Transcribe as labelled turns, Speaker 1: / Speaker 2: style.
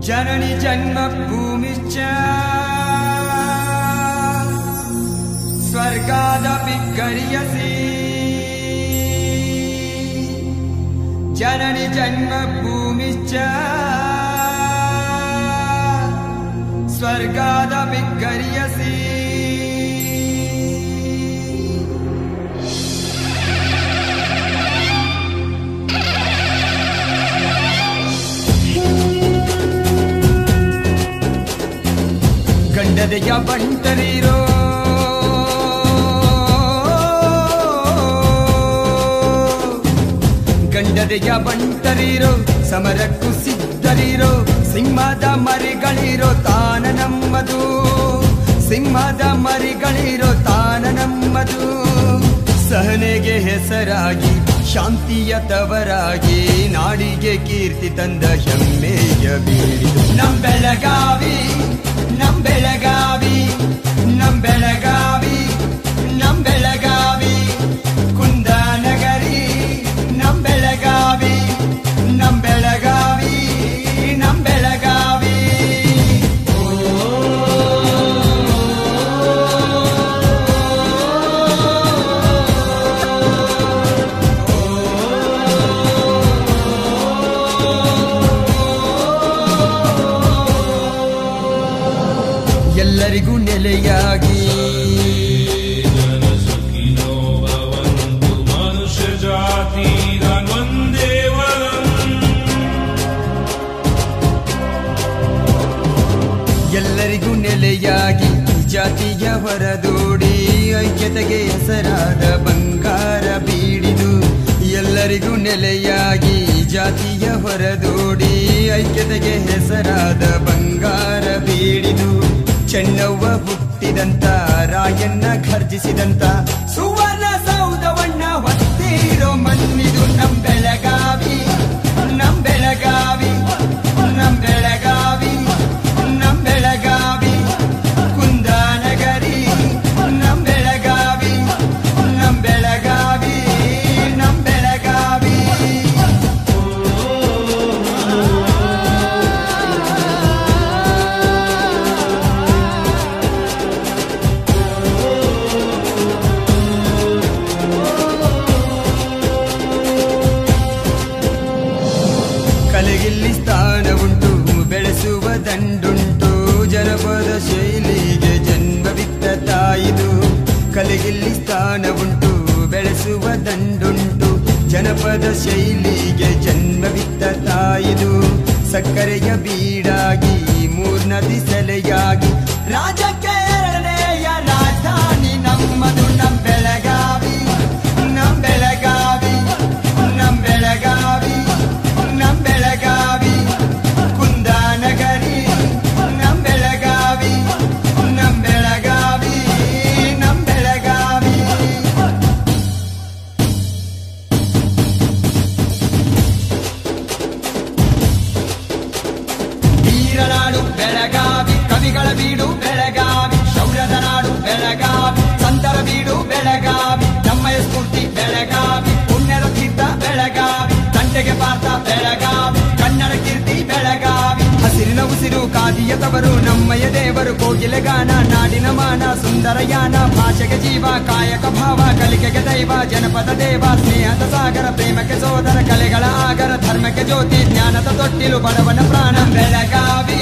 Speaker 1: ಜನನಿ ಜನ್ಮಭೂಮಿಶ್ಚ ಸ್ವರ್ಗಾದಪಿ ಗರಿಯಸಿ ಜನನಿ ಜನ್ಮಭೂಮಿಶ್ಚ ಸ್ವರ್ಗಾದಪಿ ಗರಿಯಸಿ ಗಂಡದೆಯ ಬಂಟರಿರೋ ಗಂಡದೆಯ ಬಂಟರಿರೋ ಸಮರಕ್ಕೂ ಸಿದ್ಧರಿರೋ ಸಿಂಹದ ಮರಿಗಳಿರೋ ತಾನ ನಮ್ಮದು ಸಿಂಹದ ಮರಿಗಳಿರೋ ತಾನ ನಮ್ಮದು ಸಹನೆಗೆ ಹೆಸರಾಗಿ ಶಾಂತಿಯ ತವರಾಗಿ ನಾಡಿಗೆ ಕೀರ್ತಿ ತಂದ ಹೆಮ್ಮೆಯ ಬೀಳಿದು ನಮ್ ಬೆಳಗಾವಿ ನಮ್ ಬೆಳಗಾವಿ ನಮ್ ಬೆಳಗಾವಿ ನಮ್ ಬೆಳಗಾವಿ ಕುಂದನಗರಿ ನಮ್ ಬೆಳಗಾವಿ ನಮ್ ಬೆಳಗಾವಿ ನಮ್ ಬೆಳಗಾವಿ ಎಲ್ಲರಿಗೂ ನೆಲೆಯಾಗಿ
Speaker 2: सुखिनो भवन्तु मनुष्यजातिरन्वन्दे वरम्
Speaker 1: ಎಲ್ಲರಿಗೂ ನೆಲೆಯಾಗಿ ಈ ಜಾತಿಯ ಹೊರದೋಡಿ ಐಕ್ಯತೆಗೆ ಹೆಸರಾದ ಬಂಗಾರ ಬೀಡಿದು ಎಲ್ಲರಿಗೂ ನೆಲೆಯಾಗಿ ಈ ಜಾತಿಯ ಹೊರದೋಡಿ ಐಕ್ಯತೆಗೆ ಹೆಸರಾದ ಬಂಗಾರ ಬೀಡಿದು ಚೆನ್ನವ್ವ ಹುಟ್ಟಿದಂತ ರಾಯಣ್ಣ ಖರ್ಜಿಸಿದಂತ ಸುವರ್ಣ ಸೌಧವಣ್ಣ ಹೊತ್ತಿರೋ ಮಣ್ಣಿದು ನಮ್ ಬೆಳಗಾವಿ ನಮ್ ಬೆಳಗಾವಿ ನಮ್ ಬೆಳಗಾವಿ ನಮ್ ಬೆಳಗಾವಿ ಕುಂದನಗರಿ ನಮ್ ಬೆಳಗಾವಿ ನಮ್ ಬೆಳಗಾವಿ ನಮ್ ಬೆಳಗಾವಿ ಕಲೆಗಿಲ್ಲಿ ಸ್ಥಾನವುಂಟು ಬೆಳೆಸುವ ದಂಡುಂಟು ಜನಪದ ಶೈಲಿಗೆ ಜನ್ಮವಿತ್ತ ತಾಯಿದು ಕಲೆಗಿಲ್ಲಿ ಸ್ಥಾನವುಂಟು ಬೆಳೆಸುವ ದಂಡುಂಟು ಜನಪದ ಶೈಲಿಗೆ ಜನ್ಮವಿತ್ತ ತಾಯಿದು ಸಕ್ಕರೆಯ ಬೀಡಾಗಿ ಮೂರ್ನದಿ ಸೆಲೆಯಾಗಿ ರಾಜಕ್ಕೆ ಎರಡನೆಯ ರಾಜಧಾನಿ ನಮ್ಮದು ನಮ್ ಬೆಳಗಾವಿ ನಮ್ ಬೆಳಗಾವಿ ನಮ್ ಬೆಳಗಾವಿ ನಮ್ ಬೆಳಗಾವಿ ಕುಂದನಗರಿ ನಮ್ ಬೆಳಗಾವಿ ನಮ್ ಬೆಳಗಾವಿ ನಮ್ ಬೆಳಗಾವಿ ವೀರನಾಡು ಬೆಳಗಾವಿ ಕವಿಗಳ ಬೀಡು ಬೆಳಗಾವಿ ಶೌರ್ಯದ ನಾಡು ಬೆಳಗಾವಿ ಸಂತರ ಬೀಡು ಬೆಳಗಾವಿ ನಮ್ಮಯ ಸ್ಫೂರ್ತಿ ಬೆಳಗಾವಿ ಪುಣ್ಯದ ತೀರ್ಥ ಬೆಳಗಾವಿ ತಂಟೆಗೆ ಪಾತ್ರ ಬೆಳಗಾವಿ ಕನ್ನಡ ಕೀರ್ತಿ ಬೆಳಗಾವಿ ಹಸಿರಿನ ಉಸಿರು ಕಾದಿಯ ತವರು ನಮ್ಮಯ ದೇವರು ಕೋಗಿಲೆ ಗಾನ ನಾಡಿನ ಮಾನ ಸುಂದರ ಯಾನ ಭಾಷೆಗೆ ಜೀವ ಕಾಯಕ ಭಾವ ಕಲಿಕೆಗೆ ದೈವ ಜನಪದ ದೇವ ಸ್ನೇಹದ ಸಾಗರ ಪ್ರೇಮಕ್ಕೆ ಸೋದರ ಕಲೆಗಳ ಆಗರ ಧರ್ಮಕ್ಕೆ ಜ್ಯೋತಿ ಜ್ಞಾನದ ತೊಟ್ಟಿಲು ಬಡವನ ಪ್ರಾಣ ಬೆಳಗಾವಿ